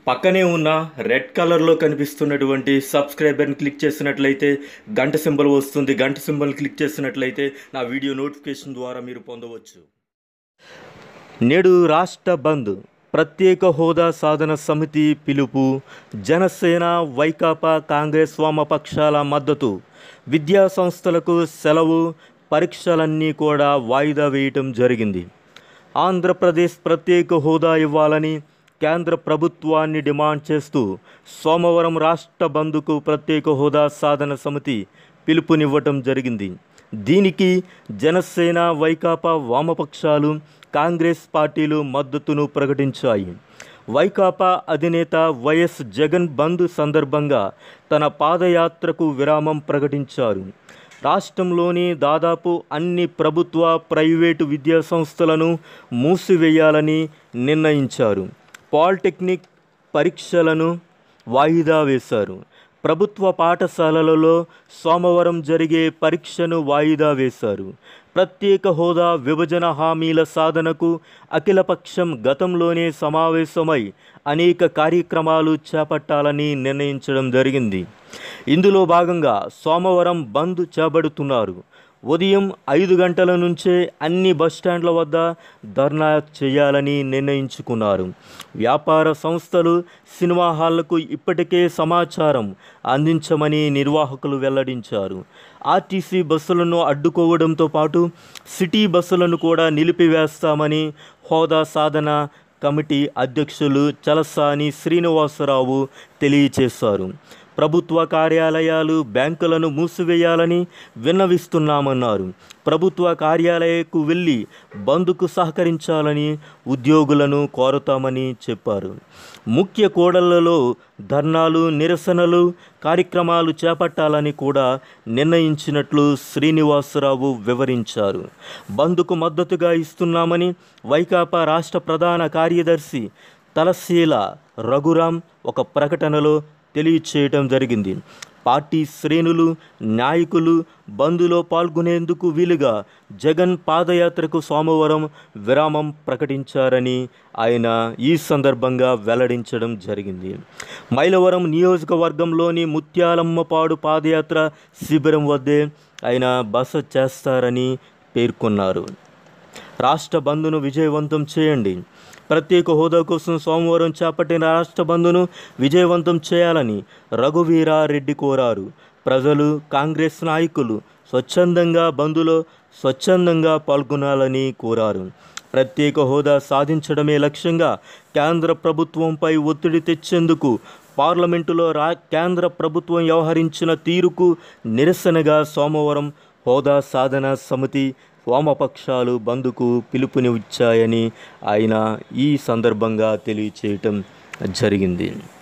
పక్కనే ఉన్న రెడ్ కలర్లో కనిపిస్తున్నటువంటి సబ్స్క్రైబర్ని క్లిక్ చేసినట్లయితే గంట సింబల్ వస్తుంది గంట సింబల్ క్లిక్ చేసినట్లయితే నా వీడియో నోటిఫికేషన్ ద్వారా మీరు పొందవచ్చు నేడు రాష్ట్ర బంద్ ప్రత్యేక హోదా సాధన సమితి పిలుపు జనసేన వైకాపా కాంగ్రెస్ వామపక్షాల మద్దతు విద్యా సంస్థలకు సెలవు పరీక్షలన్నీ కూడా వాయిదా వేయటం జరిగింది ఆంధ్రప్రదేశ్ ప్రత్యేక హోదా ఇవ్వాలని కేంద్ర ప్రభుత్వాన్ని డిమాండ్ చేస్తూ సోమవారం రాష్ట్ర బంద్కు ప్రత్యేక హోదా సాధన సమితి పిలుపునివ్వటం జరిగింది దీనికి జనసేన వైకాపా వామపక్షాలు కాంగ్రెస్ పార్టీలు మద్దతును ప్రకటించాయి వైకాపా అధినేత వైఎస్ జగన్ బంద్ సందర్భంగా తన పాదయాత్రకు విరామం ప్రకటించారు రాష్ట్రంలోని దాదాపు అన్ని ప్రభుత్వ ప్రైవేటు విద్యా సంస్థలను మూసివేయాలని నిర్ణయించారు పాలిటెక్నిక్ పరీక్షలను వాయిదా వేశారు ప్రభుత్వ పాఠశాలలలో సోమవారం జరిగే పరీక్షను వాయిదా వేశారు ప్రత్యేక హోదా విభజన హామీల సాధనకు అఖిలపక్షం గతంలోనే సమావేశమై అనేక కార్యక్రమాలు చేపట్టాలని నిర్ణయించడం జరిగింది ఇందులో భాగంగా సోమవారం బంద్ చేపడుతున్నారు ఉదయం ఐదు గంటల నుంచే అన్ని బస్టాండ్ల వద్ద ధర్నా చేయాలని నిర్ణయించుకున్నారు వ్యాపార సంస్థలు సినిమా హాళ్లకు ఇప్పటికే సమాచారం అందించమని నిర్వాహకులు వెల్లడించారు ఆర్టీసీ బస్సులను అడ్డుకోవడంతో పాటు సిటీ బస్సులను కూడా నిలిపివేస్తామని హోదా సాధన కమిటీ అధ్యక్షులు చలసాని శ్రీనివాసరావు తెలియచేశారు ప్రభుత్వ కార్యాలయాలు బ్యాంకులను మూసివేయాలని విన్నవిస్తున్నామన్నారు ప్రభుత్వ కార్యాలయకు వెళ్ళి బంద్కు సహకరించాలని ఉద్యోగులను కోరతామని చెప్పారు ముఖ్య కూడళ్లలో ధర్నాలు నిరసనలు కార్యక్రమాలు చేపట్టాలని కూడా నిర్ణయించినట్లు శ్రీనివాసరావు వివరించారు బంద్కు మద్దతుగా ఇస్తున్నామని వైకాపా రాష్ట్ర ప్రధాన కార్యదర్శి తలశీల రఘురాం ఒక ప్రకటనలో తెలియచేయటం జరిగింది పార్టీ శ్రేణులు నాయకులు బంద్లో పాల్గొనేందుకు వీలుగా జగన్ పాదయాత్రకు సోమవారం విరామం ప్రకటించారని ఆయన ఈ సందర్భంగా వెల్లడించడం జరిగింది మైలవరం నియోజకవర్గంలోని ముత్యాలమ్మపాడు పాదయాత్ర శిబిరం వద్దే ఆయన బస చేస్తారని పేర్కొన్నారు రాష్ట్ర బంద్ను విజయవంతం చేయండి ప్రత్యేక హోదా కోసం సోమవారం చేపట్టిన రాష్ట్ర బంద్ను విజయవంతం చేయాలని రఘువీరారెడ్డి కోరారు ప్రజలు కాంగ్రెస్ నాయకులు స్వచ్ఛందంగా బంద్లో స్వచ్ఛందంగా పాల్గొనాలని కోరారు ప్రత్యేక హోదా సాధించడమే లక్ష్యంగా కేంద్ర ప్రభుత్వంపై ఒత్తిడి తెచ్చేందుకు పార్లమెంటులో రా కేంద్ర ప్రభుత్వం వ్యవహరించిన తీరుకు నిరసనగా సోమవారం హోదా సాధన సమితి వామపక్షాలు బంద్కు పిలుపునిచ్చాయని ఆయన ఈ సందర్భంగా తెలియచేయటం జరిగింది